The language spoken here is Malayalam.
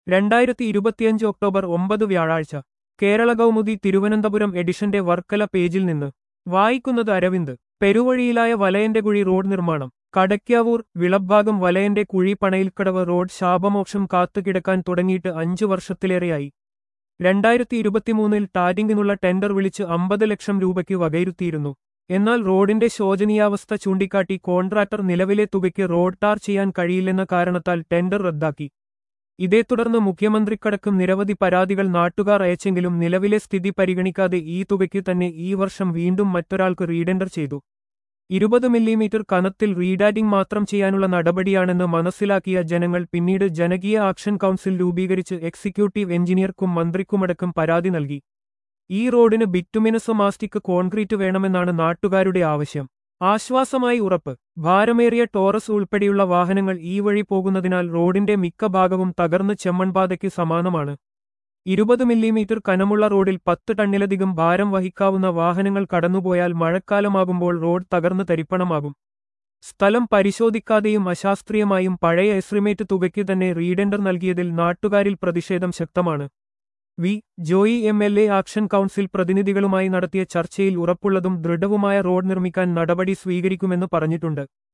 രണ്ടായിരത്തി ഇരുപത്തിയഞ്ച് ഒക്ടോബർ ഒമ്പത് വ്യാഴാഴ്ച കേരള കൗമുദി തിരുവനന്തപുരം എഡിഷന്റെ വർക്കല പേജിൽ നിന്ന് വായിക്കുന്നത് അരവിന്ദ് പെരുവഴിയിലായ വലയന്റെ കുഴി റോഡ് നിർമ്മാണം കടയ്ക്കാവൂർ വിളഭാഗം വലയന്റെ കുഴി പണയിൽക്കടവ് റോഡ് ശാപമോക്ഷം കാത്തുകിടക്കാൻ തുടങ്ങിയിട്ട് അഞ്ചു വർഷത്തിലേറെയായി രണ്ടായിരത്തി ഇരുപത്തിമൂന്നിൽ ടാരിങ്ങിനുള്ള ടെൻഡർ വിളിച്ച് അമ്പത് ലക്ഷം രൂപയ്ക്ക് വകയിരുത്തിയിരുന്നു എന്നാൽ റോഡിന്റെ ശോചനീയാവസ്ഥ ചൂണ്ടിക്കാട്ടി കോൺട്രാക്ടർ നിലവിലെ തുകയ്ക്ക് റോഡ് ടാർ ചെയ്യാൻ കഴിയില്ലെന്ന കാരണത്താൽ ടെൻഡർ റദ്ദാക്കി ഇതേ തുടർന്ന് മുഖ്യമന്ത്രിക്കടക്കം നിരവധി പരാതികൾ നാട്ടുകാർ അയച്ചെങ്കിലും നിലവിലെ സ്ഥിതി പരിഗണിക്കാതെ ഈ തുകയ്ക്ക് തന്നെ ഈ വർഷം വീണ്ടും മറ്റൊരാൾക്ക് റീഡെൻഡർ ചെയ്തു ഇരുപത് മില്ലിമീറ്റർ കനത്തിൽ റീഡാറ്റിംഗ് മാത്രം ചെയ്യാനുള്ള നടപടിയാണെന്ന് മനസ്സിലാക്കിയ ജനങ്ങൾ പിന്നീട് ജനകീയ ആക്ഷൻ കൗൺസിൽ രൂപീകരിച്ച് എക്സിക്യൂട്ടീവ് എഞ്ചിനീയർക്കും മന്ത്രിക്കുമടക്കം പരാതി നൽകി ഈ റോഡിന് ബിറ്റുമിനസ് മാസ്റ്റിക് കോൺക്രീറ്റ് വേണമെന്നാണ് നാട്ടുകാരുടെ ആവശ്യം ആശ്വാസമായി ഉറപ്പ് ഭാരമേറിയ ടോറസ് ഉൾപ്പെടെയുള്ള വാഹനങ്ങൾ ഈ വഴി പോകുന്നതിനാൽ റോഡിന്റെ മിക്ക ഭാഗവും തകർന്ന് ചെമ്മൺപാതയ്ക്ക് സമാനമാണ് ഇരുപത് മില്ലിമീറ്റർ കനമുള്ള റോഡിൽ പത്ത് ടണ്ണിലധികം ഭാരം വഹിക്കാവുന്ന വാഹനങ്ങൾ കടന്നുപോയാൽ മഴക്കാലമാകുമ്പോൾ റോഡ് തകർന്ന് തരിപ്പണമാകും സ്ഥലം പരിശോധിക്കാതെയും അശാസ്ത്രീയമായും പഴയ എസ്റ്റിമേറ്റ് തുകയ്ക്ക് തന്നെ റീഡെൻഡർ നൽകിയതിൽ നാട്ടുകാരിൽ പ്രതിഷേധം ശക്തമാണ് V Joy M L A action council പ്രതിനിധികളുമായി നടത്തിയ ചർച്ചയിൽ ഉറപ്പുള്ളതും ദൃഢവുമായ റോഡ് നിർമ്മിക്കാൻ നടപടി സ്വീകരിക്കുമെന്ന് പറഞ്ഞിട്ടുണ്ട്